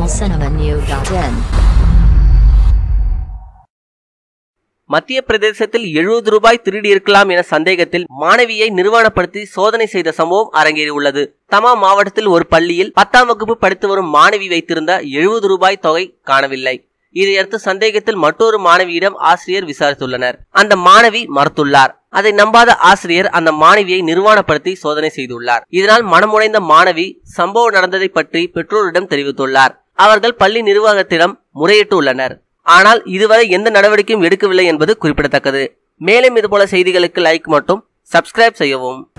tamilcinemanew.in மத்திய பிரதேசத்தில் எழுபது ரூபாய் திருடியிருக்கலாம் என சந்தேகத்தில் மாணவியை நிர்வாணப்படுத்தி சோதனை செய்த சம்பவம் அரங்கேறியுள்ளது தமா மாவட்டத்தில் ஒரு பள்ளியில் பத்தாம் வகுப்பு படித்து வரும் மாணவி வைத்திருந்த எழுபது ரூபாய் தொகை காணவில்லை இதையடுத்து சந்தேகத்தில் மற்றொரு மாணவியிடம் ஆசிரியர் விசாரித்துள்ளனர் அந்த மாணவி மறுத்துள்ளார் அதை நம்பாத ஆசிரியர் அந்த மாணவியை நிர்வாணப்படுத்தி சோதனை செய்துள்ளார் இதனால் மனமுடைந்த மாணவி சம்பவம் நடந்ததை பற்றி பெற்றோரிடம் தெரிவித்துள்ளார் அவர்கள் பள்ளி நிர்வாகத்திடம் முறையிட்டு உள்ளனர் ஆனால் இதுவரை எந்த நடவடிக்கையும் எடுக்கவில்லை என்பது குறிப்பிடத்தக்கது மேலும் இதுபோல செய்திகளுக்கு லைக் மட்டும் சப்ஸ்கிரைப் செய்யவும்